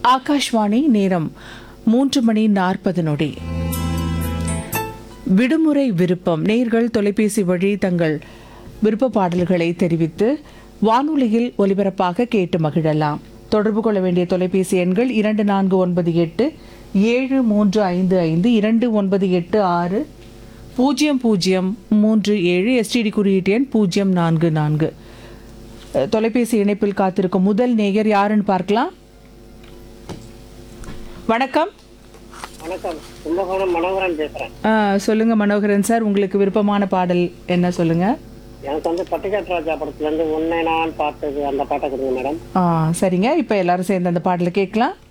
ஆகாஷ்வாணி நேரம் மூன்று மணி நாற்பது நொடி விடுமுறை விருப்பம் நேர்கள் தொலைபேசி வழி தங்கள் விருப்ப பாடல்களை தெரிவித்து வானொலியில் ஒலிபரப்பாக கேட்டு மகிழலாம் தொடர்பு கொள்ள வேண்டிய தொலைபேசி எண்கள் இரண்டு நான்கு ஒன்பது எட்டு ஏழு மூன்று ஐந்து ஐந்து இரண்டு ஒன்பது எட்டு ஆறு பூஜ்ஜியம் பூஜ்ஜியம் மூன்று ஏழு எஸ்டிடி குறியீட்டு எண் பூஜ்ஜியம் நான்கு நான்கு அஹ், தொலைபேசி இணைப்பில் காத்திருக்கும் முதல் நேயர் யாருன்னு பார்க்கலாம் வணக்கம் வணக்கம் கும்பகோணம் மனோகரன் பேசுறேன் ஆ, சொல்லுங்க மனோகரன் சார் உங்களுக்கு விருப்பமான பாடல் என்ன சொல்லுங்க எனக்கு வந்து பட்டிக்காட்டு ராஜா படத்துல இருந்து உன்னை நான் பார்த்தது அந்த பாட்டை கொடுங்க மேடம் ஆ சரிங்க இப்போ எல்லாரும் சேர்ந்து அந்த பாடலை கேட்கலாம்